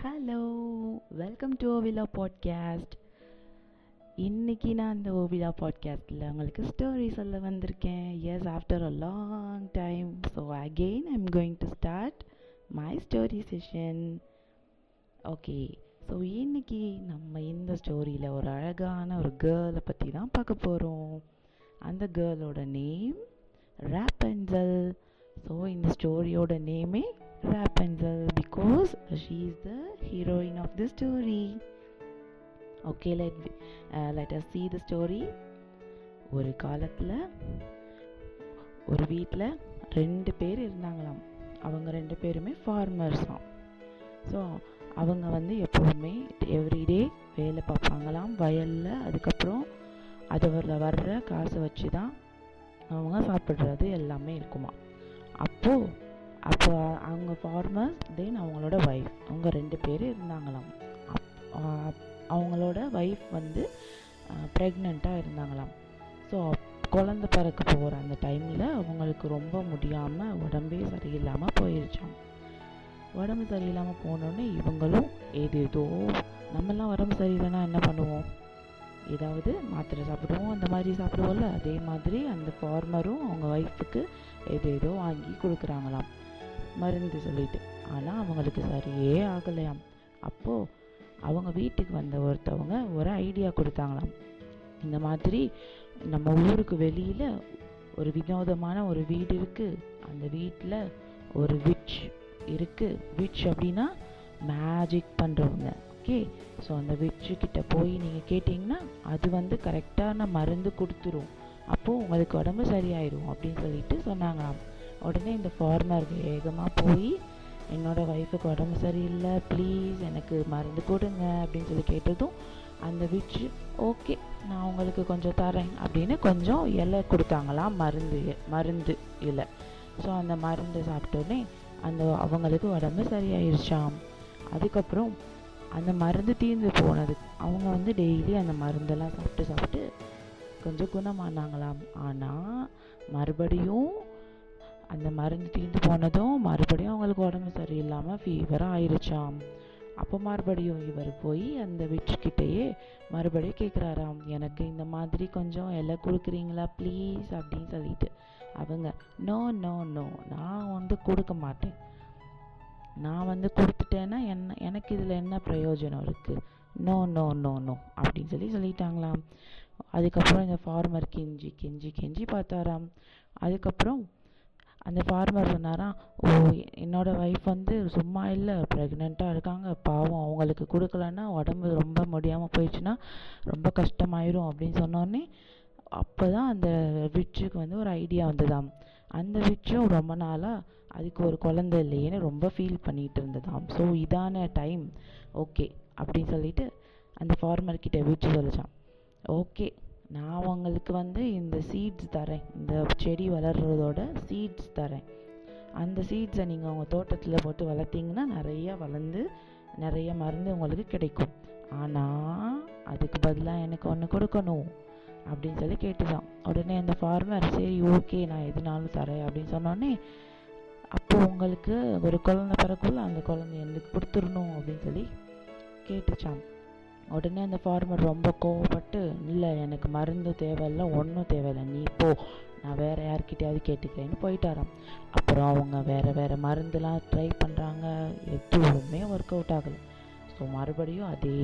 hello welcome to ஓவிலா podcast இன்னைக்கு நான் இந்த ஓவிலா பாட்காஸ்ட்டில் உங்களுக்கு ஸ்டோரி சொல்ல வந்திருக்கேன் as after a long time so again I'm going to start my story session okay so இன்னைக்கு நம்ம இந்த ஸ்டோரியில் ஒரு அழகான ஒரு கேர்ளை பற்றி தான் பார்க்க போகிறோம் அந்த கேர்ளோட நேம் ராப்பென்சல் ஸோ இந்த ஸ்டோரியோட நேமே Rapunzel because she is the heroine of the story okay let let us see the story ஒரு காலத்தில் ஒரு வீட்டில் ரெண்டு பேர் இருந்தாங்களாம் அவங்க ரெண்டு பேருமே ஃபார்மர்ஸாம் ஸோ அவங்க வந்து எப்போவுமே எவ்ரிடே வேலை பார்ப்பாங்களாம் வயலில் அதுக்கப்புறம் அதில் வர்ற காசை வச்சு தான் அவங்க சாப்பிட்றது எல்லாமே இருக்குமா அப்போது அப்போ அவங்க ஃபார்மர்ஸ் தென் அவங்களோட ஒய்ஃப் அவங்க ரெண்டு பேர் இருந்தாங்களாம் அப் அப்- அவங்களோட ஒய்ஃப் வந்து ப்ரெக்னெண்ட்டாக இருந்தாங்களாம் ஸோ குழந்த பிறக்க போகிற அந்த டைமில் அவங்களுக்கு ரொம்ப முடியாமல் உடம்பே சரியில்லாமல் போயிருச்சாம் உடம்பு சரியில்லாமல் போனோடனே இவங்களும் ஏதேதோ நம்மலாம் உடம்பு சரியில்லைன்னா என்ன பண்ணுவோம் ஏதாவது மாத்திரை சாப்பிடுவோம் அந்த மாதிரி சாப்பிடுவோம்ல அதே மாதிரி அந்த ஃபார்மரும் அவங்க ஒய்ஃபுக்கு ஏதேதோ வாங்கி கொடுக்குறாங்களாம் மருந்து சொல்லிட்டு ஆனால் அவங்களுக்கு சரியே ஆகலையாம் அப்போது அவங்க வீட்டுக்கு வந்த ஒருத்தவங்க ஒரு ஐடியா கொடுத்தாங்களாம் இந்த மாதிரி நம்ம ஊருக்கு வெளியில் ஒரு வினோதமான ஒரு வீடு இருக்குது அந்த வீட்டில் ஒரு விட்ச் இருக்குது விட்ச் அப்படின்னா மேஜிக் பண்ணுறவங்க ஓகே ஸோ அந்த விட்சு கிட்ட போய் நீங்கள் கேட்டிங்கன்னா அது வந்து கரெக்டான மருந்து கொடுத்துரும் அப்போது உங்களுக்கு உடம்பு சரியாயிடும் அப்படின்னு சொல்லிட்டு சொன்னாங்களாம் உடனே இந்த ஃபார்மர் வேகமாக போய் என்னோட ஒய்ஃபுக்கு உடம்பு சரியில்லை ப்ளீஸ் எனக்கு மருந்து கொடுங்க அப்படின்னு சொல்லி கேட்டதும் அந்த விட்சு ஓகே நான் உங்களுக்கு கொஞ்சம் தரேன் அப்படின்னு கொஞ்சம் இலை கொடுத்தாங்களாம் மருந்து மருந்து இலை ஸோ அந்த மருந்து சாப்பிட்டோன்னே அந்த அவங்களுக்கு உடம்பு சரியாயிருச்சாம் அதுக்கப்புறம் அந்த மருந்து தீர்ந்து போனது அவங்க வந்து டெய்லி அந்த மருந்தெல்லாம் சாப்பிட்டு சாப்பிட்டு கொஞ்சம் குணமானாங்களாம் ஆனால் மறுபடியும் அந்த மருந்து தீர்ந்து போனதும் மறுபடியும் அவங்களுக்கு உடம்பு சரியில்லாமல் ஃபீவராக ஆயிருச்சாம் அப்போ மறுபடியும் இவர் போய் அந்த விட்சுக்கிட்டேயே மறுபடியும் கேட்குறாராம் எனக்கு இந்த மாதிரி கொஞ்சம் இலை கொடுக்குறீங்களா ப்ளீஸ் அப்படின்னு சொல்லிட்டு அவங்க நோ நோ நோ நான் வந்து கொடுக்க மாட்டேன் நான் வந்து கொடுத்துட்டேன்னா என்ன எனக்கு இதில் என்ன பிரயோஜனம் இருக்குது நோ நோ நோ நோ அப்படின்னு சொல்லி சொல்லிட்டாங்களாம் அதுக்கப்புறம் இந்த ஃபார்மர் கெஞ்சி கெஞ்சி கெஞ்சி பார்த்தாராம் அதுக்கப்புறம் அந்த ஃபார்மர் சொன்னாராம் ஓ என்னோட ஒய்ஃப் வந்து சும்மா இல்லை ப்ரெக்னெண்ட்டாக இருக்காங்க பாவம் அவங்களுக்கு கொடுக்கலன்னா உடம்பு ரொம்ப முடியாமல் போயிடுச்சுன்னா ரொம்ப கஷ்டமாயிரும் அப்படின்னு சொன்னோடனே அப்போ தான் அந்த விட்சுக்கு வந்து ஒரு ஐடியா வந்ததாம் அந்த விட்சும் ரொம்ப நாளாக அதுக்கு ஒரு குழந்தை இல்லையேன்னு ரொம்ப ஃபீல் பண்ணிட்டு இருந்ததாம் ஸோ இதான டைம் ஓகே அப்படின்னு சொல்லிட்டு அந்த ஃபார்மர் கிட்ட விட்சு சொல்லிச்சான் ஓகே நான் உங்களுக்கு வந்து இந்த சீட்ஸ் தரேன் இந்த செடி வளர்றதோட சீட்ஸ் தரேன் அந்த சீட்ஸை நீங்கள் உங்கள் தோட்டத்தில் போட்டு வளர்த்தீங்கன்னா நிறைய வளர்ந்து நிறைய மருந்து உங்களுக்கு கிடைக்கும் ஆனால் அதுக்கு பதிலாக எனக்கு ஒன்று கொடுக்கணும் அப்படின்னு சொல்லி கேட்டுதான் உடனே அந்த ஃபார்மர் சரி ஓகே நான் எதுனாலும் தரேன் அப்படின்னு சொன்னோடனே அப்போ உங்களுக்கு ஒரு குழந்தை பிறக்குள்ள அந்த குழந்தை எனக்கு கொடுத்துடணும் அப்படின்னு சொல்லி கேட்டுச்சாம் உடனே அந்த ஃபார்மர் ரொம்ப கோவப்பட்டு இல்லை எனக்கு மருந்து தேவையில்ல ஒன்றும் தேவையில்லை நீ போ நான் வேற யார்கிட்டயாவது கேட்டுக்கிறேன்னு போயிட்டாராம் அப்புறம் அவங்க வேற வேற மருந்துலாம் ட்ரை பண்ணுறாங்க எதுவுமே ஒர்க் அவுட் ஆகலை ஸோ மறுபடியும் அதே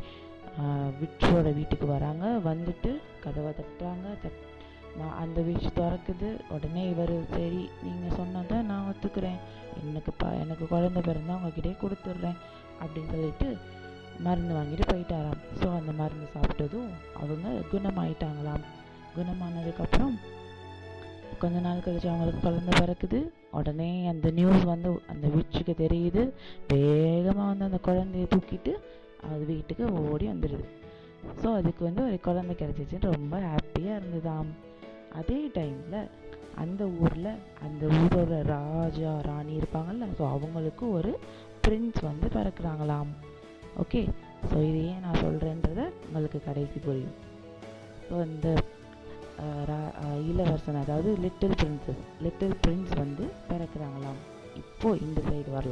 விட்சோட வீட்டுக்கு வராங்க வந்துட்டு கதவை தட்டுறாங்க தட் நான் அந்த வீச்சு திறக்குது உடனே இவர் சரி நீங்கள் சொன்னதை நான் ஒத்துக்கிறேன் எனக்கு ப எனக்கு குழந்தை பிறந்தா உங்ககிட்டயே கொடுத்துட்றேன் அப்படின்னு சொல்லிட்டு மருந்து வாங்கிட்டு போயிட்டாராம் ஸோ அந்த மருந்து சாப்பிட்டதும் அவங்க குணமாயிட்டாங்களாம் குணமானதுக்கப்புறம் கொஞ்ச நாள் கழிச்சு அவங்களுக்கு குழந்தை பிறக்குது உடனே அந்த நியூஸ் வந்து அந்த விட்சுக்கு தெரியுது வேகமாக வந்து அந்த குழந்தைய தூக்கிட்டு அது வீட்டுக்கு ஓடி வந்துடுது ஸோ அதுக்கு வந்து ஒரு குழந்தை கிடச்சிச்சின்னு ரொம்ப ஹாப்பியாக இருந்ததாம் அதே டைமில் அந்த ஊரில் அந்த ஊரோட ராஜா ராணி இருப்பாங்கல்ல ஸோ அவங்களுக்கு ஒரு பிரின்ஸ் வந்து பிறக்குறாங்களாம் ஓகே ஸோ இது ஏன் நான் சொல்கிறேன்றத உங்களுக்கு கடைசி புரியும் ஸோ இந்த அஹ், ரா- அஹ், இளவரசன் அதாவது லிட்டில் பிரின்சஸ் லிட்டில் பிரின்ஸ் வந்து பிறக்குறாங்களாம் இப்போ இந்த சைடு வரலாம்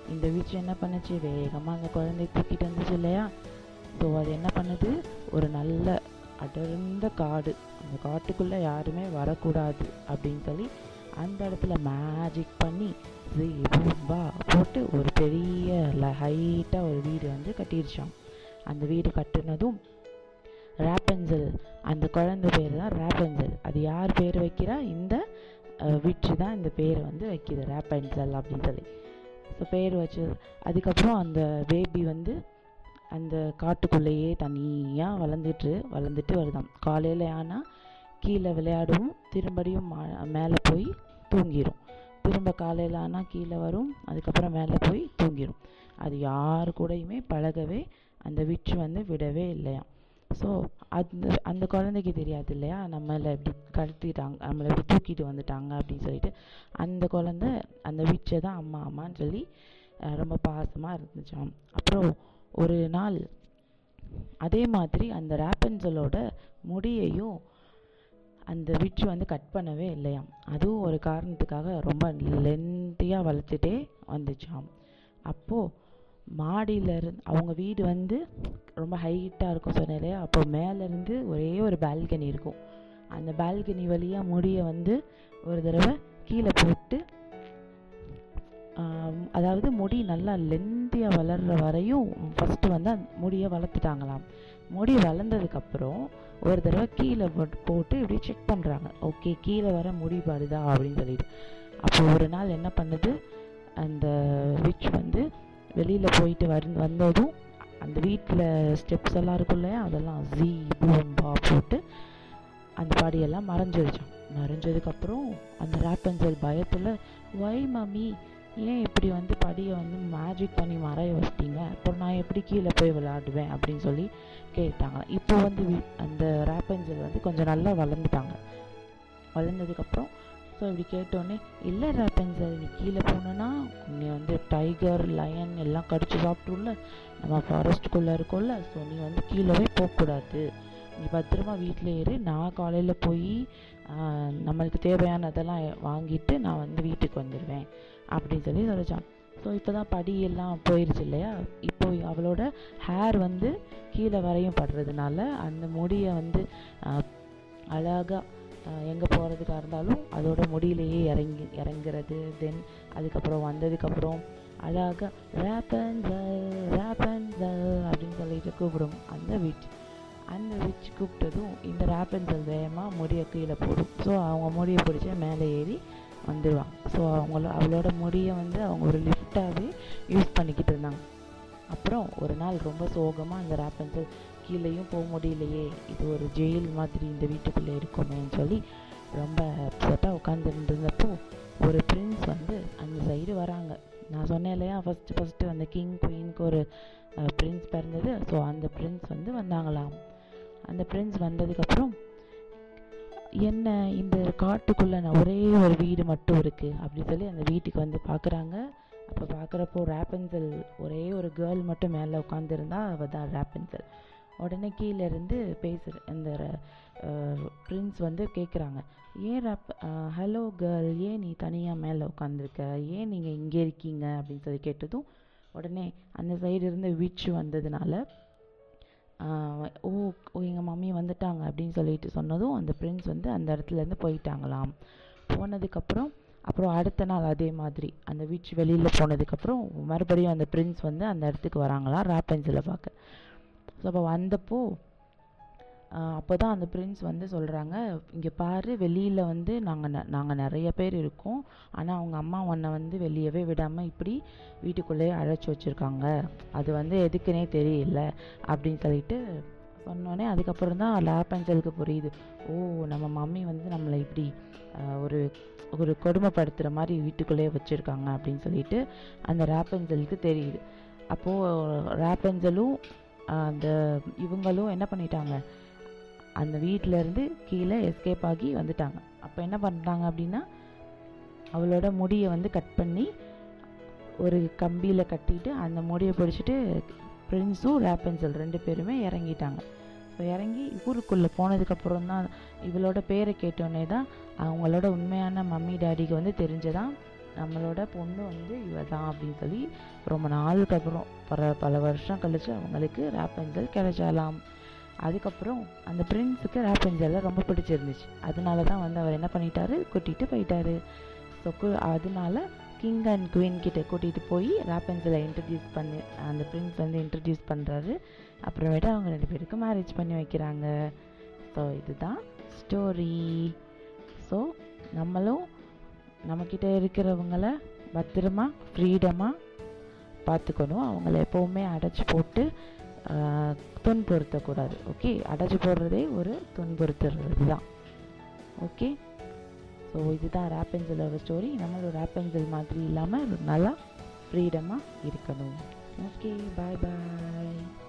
இந்த விட்ச் என்ன பண்ணுச்சு வேகமாக அந்த குழந்தைய தூக்கிட்டு வந்துச்சு இல்லையா ஸோ அது என்ன பண்ணுது ஒரு நல்ல அடர்ந்த காடு அந்த காட்டுக்குள்ளே யாருமே வரக்கூடாது அப்படின்னு சொல்லி அந்த இடத்துல மேஜிக் பண்ணி பூம்பா போட்டு ஒரு பெரிய ஹைட்டாக ஒரு வீடு வந்து கட்டிடுச்சான் அந்த வீடு கட்டுனதும் ரேப்பென்சல் அந்த குழந்தை பேர் தான் ரேப்பென்சல் அது யார் பேர் வைக்கிறா இந்த விட்சு தான் இந்த பேரை வந்து வைக்கிது ரேப்பென்சல் அப்படின்னு சொல்லி ஸோ பேர் வச்சு அதுக்கப்புறம் அந்த பேபி வந்து அந்த காட்டுக்குள்ளேயே தனியாக வளர்ந்துட்டு வளர்ந்துட்டு வருதாம் காலையில் ஆனால் கீழே விளையாடவும் திரும்படியும் மேலே போய் தூங்கிடும் திரும்ப காலையில் ஆனால் கீழே வரும் அதுக்கப்புறம் மேலே போய் தூங்கிடும் அது யார் கூடயுமே பழகவே அந்த விட்சு வந்து விடவே இல்லையாம் ஸோ அந்த அந்த குழந்தைக்கு தெரியாது இல்லையா நம்மளை இப்படி கடத்திட்டாங்க நம்மளை இப்படி தூக்கிட்டு வந்துட்டாங்க அப்படின்னு சொல்லிட்டு அந்த குழந்த அந்த விட்சை தான் அம்மா அம்மான்னு சொல்லி ரொம்ப பாசமாக இருந்துச்சாம் அப்புறம் ஒரு நாள் அதே மாதிரி அந்த ரேப்பன்சலோட முடியையும் அந்த விட்சு வந்து கட் பண்ணவே இல்லையாம் அதுவும் ஒரு காரணத்துக்காக ரொம்ப லென்த்தியாக வளர்த்துட்டே வந்துச்சாம் அப்போது மாடியில் இருந்து அவங்க வீடு வந்து ரொம்ப ஹைட்டாக இருக்கும் சொன்னேன் இல்லையா அப்போ மேலேருந்து ஒரே ஒரு பால்கனி இருக்கும் அந்த பால்கனி வழியாக முடிய வந்து ஒரு தடவை கீழே போட்டு அதாவது முடி நல்லா லென்த்தியாக வளர்கிற வரையும் ஃபஸ்ட்டு வந்து அந்த முடியை வளர்த்துட்டாங்களாம் முடி வளர்ந்ததுக்கப்புறம் ஒரு தடவை கீழே போட்டு இப்படி செக் பண்ணுறாங்க ஓகே கீழே வர முடி படுதா அப்படின்னு சொல்லிட்டு அப்போ ஒரு நாள் என்ன பண்ணுது அந்த விச் வந்து வெளியில் போயிட்டு வந்து வந்ததும் அந்த வீட்டில் ஸ்டெப்ஸ் எல்லாம் இருக்கும் இல்லையா அதெல்லாம் ஜீ பூம்பா போட்டு அந்த படியெல்லாம் மறைஞ்சிருச்சான் மறைஞ்சதுக்கப்புறம் அந்த ராப்பன்சல் பயத்தில் ஒய் மம்மி ஏன் இப்படி வந்து படியை வந்து மேஜிக் பண்ணி மறைய வச்சிட்டீங்க அப்புறம் நான் எப்படி கீழே போய் விளையாடுவேன் அப்படின்னு சொல்லி கேட்டாங்க இப்போ வந்து அந்த ராப்பன்சல் வந்து கொஞ்சம் நல்லா வளர்ந்துட்டாங்க வளர்ந்ததுக்கப்புறம் ஸோ இப்படி கேட்டோடனே இல்லை ராப்பன்சல் நீ கீழே போனோன்னா நீ வந்து டைகர் லயன் எல்லாம் கடிச்சு சாப்பிட்டுள்ள நம்ம ஃபாரஸ்ட்டுக்குள்ளே இருக்கோம்ல ஸோ நீ வந்து கீழவே போகக்கூடாது நீ பத்திரமா வீட்டில் ஏறு நான் காலையில் போய் நம்மளுக்கு தேவையானதெல்லாம் வாங்கிட்டு நான் வந்து வீட்டுக்கு வந்துடுவேன் அப்படின்னு சொல்லி சொல்லிச்சான் ஸோ இப்போ தான் படியெல்லாம் போயிடுச்சு இல்லையா இப்போ அவளோட ஹேர் வந்து கீழே வரையும் படுறதுனால அந்த முடியை வந்து அழகாக எங்கே போகிறதுக்காக இருந்தாலும் அதோட முடியிலேயே இறங்கி இறங்குறது தென் அதுக்கப்புறம் வந்ததுக்கப்புறம் அழகாக ரேப்பன்சல் ரேப்பன்சல் அப்படின்னு சொல்லிட்டு கூப்பிடும் அந்த விச் அந்த விச் கூப்பிட்டதும் இந்த ரேப்பன்சல் வேகமாக முடியை கீழே போடும் ஸோ அவங்க முடியை பிடிச்ச மேலே ஏறி வந்துடுவாங்க ஸோ அவங்கள அவளோட முடியை வந்து அவங்க ஒரு லிஃப்டாகவே யூஸ் பண்ணிக்கிட்டு இருந்தாங்க அப்புறம் ஒரு நாள் ரொம்ப சோகமாக அந்த ரேப்பன்சல் கீழேயும் போக முடியலையே இது ஒரு ஜெயில் மாதிரி இந்த வீட்டுக்குள்ளே இருக்குமேன்னு சொல்லி ரொம்ப அப்செட்டாக உட்காந்துருந்தப்போ ஒரு பிரின்ஸ் வந்து அந்த சைடு வராங்க நான் சொன்னேன் இல்லையா ஃபஸ்ட்டு ஃபஸ்ட்டு அந்த கிங் குயினுக்கு ஒரு பிரின்ஸ் பிறந்தது ஸோ அந்த பிரின்ஸ் வந்து வந்தாங்களாம் அந்த பிரின்ஸ் வந்ததுக்கப்புறம் என்ன இந்த காட்டுக்குள்ளே ஒரே ஒரு வீடு மட்டும் இருக்குது அப்படி சொல்லி அந்த வீட்டுக்கு வந்து பார்க்குறாங்க அப்போ பார்க்குறப்போ ரேப்பன்சல் ஒரே ஒரு கேர்ள் மட்டும் மேலே உட்காந்துருந்தா அவள் தான் ரேப்பன்சல் உடனே கீழே இருந்து பேசுகிற இந்த பிரின்ஸ் வந்து கேட்குறாங்க ஏன் ரேப் ஹலோ கேர்ள் ஏன் நீ தனியாக மேலே உட்காந்துருக்க ஏன் நீங்கள் இங்கே இருக்கீங்க அப்படின்னு சொல்லி கேட்டதும் உடனே அந்த சைடு இருந்து விச் வந்ததுனால ஓ ஓ எங்கள் மம்மி வந்துட்டாங்க அப்படின்னு சொல்லிட்டு சொன்னதும் அந்த பிரின்ஸ் வந்து அந்த இடத்துலேருந்து போயிட்டாங்களாம் போனதுக்கப்புறம் அப்புறம் அடுத்த நாள் அதே மாதிரி அந்த விச் வெளியில் போனதுக்கப்புறம் மறுபடியும் அந்த பிரின்ஸ் வந்து அந்த இடத்துக்கு வராங்களாம் ராப்பென்சிலை பார்க்க ஸோ அப்போ வந்தப்போ அப்போ தான் அந்த பிரின்ஸ் வந்து சொல்கிறாங்க இங்கே பாரு வெளியில் வந்து நாங்கள் ந நாங்கள் நிறைய பேர் இருக்கோம் ஆனால் அவங்க அம்மா உன்னை வந்து வெளியவே விடாமல் இப்படி வீட்டுக்குள்ளேயே அழைச்சி வச்சுருக்காங்க அது வந்து எதுக்குன்னே தெரியல அப்படின்னு சொல்லிட்டு சொன்னோடனே அதுக்கப்புறம் தான் லேப்பஞ்சலுக்கு புரியுது ஓ நம்ம மம்மி வந்து நம்மளை இப்படி ஒரு ஒரு கொடுமைப்படுத்துகிற மாதிரி வீட்டுக்குள்ளேயே வச்சுருக்காங்க அப்படின்னு சொல்லிட்டு அந்த ரேப்பஞ்சலுக்கு தெரியுது அப்போது ரேப்பஞ்சலும் அந்த இவங்களும் என்ன பண்ணிட்டாங்க அந்த வீட்டிலேருந்து கீழே எஸ்கேப் ஆகி வந்துட்டாங்க அப்போ என்ன பண்ணுறாங்க அப்படின்னா அவளோட முடியை வந்து கட் பண்ணி ஒரு கம்பியில் கட்டிட்டு அந்த முடியை பிடிச்சிட்டு பிரின்ஸும் ரேப்பன்சல் ரெண்டு பேருமே இறங்கிட்டாங்க ஸோ இறங்கி ஊருக்குள்ளே போனதுக்கப்புறம் தான் இவளோட பேரை கேட்டோடனே தான் அவங்களோட உண்மையான மம்மி டேடிக்கு வந்து தெரிஞ்சதான் நம்மளோட பொண்ணு வந்து இவ தான் அப்படின்னு சொல்லி ரொம்ப நாளுக்கு அப்புறம் பல பல வருஷம் கழிச்சு அவங்களுக்கு ராப்பெஞ்சல் கிடைச்சாலாம் அதுக்கப்புறம் அந்த பிரின்ஸுக்கு ராப்பெஞ்சலில் ரொம்ப பிடிச்சிருந்துச்சு அதனால தான் வந்து அவர் என்ன பண்ணிட்டாரு கூட்டிகிட்டு போயிட்டாரு ஸோ அதனால கிங் அண்ட் குயின் கிட்ட கூட்டிகிட்டு போய் ராப்பெஞ்சலை இன்ட்ரடியூஸ் பண்ணி அந்த பிரின்ஸ் வந்து இன்ட்ரடியூஸ் பண்ணுறாரு அப்புறமேட்டு அவங்க ரெண்டு பேருக்கும் மேரேஜ் பண்ணி வைக்கிறாங்க ஸோ இதுதான் ஸ்டோரி ஸோ நம்மளும் நம்மக்கிட்ட இருக்கிறவங்கள பத்திரமா ஃப்ரீடமாக பார்த்துக்கணும் அவங்கள எப்போவுமே அடைச்சி போட்டு ஆஹ், துன்புறுத்தக்கூடாது ஓகே அடைச்சி போடுறதே ஒரு துன்புறுத்துறது தான் ஓகே ஸோ இதுதான் ரேப்பெஞ்சலோட ஸ்டோரி நம்மளோட ரேப்பெஞ்சல் மாதிரி இல்லாமல் நல்லா ஃப்ரீடமாக இருக்கணும் ஓகே பாய் பாய்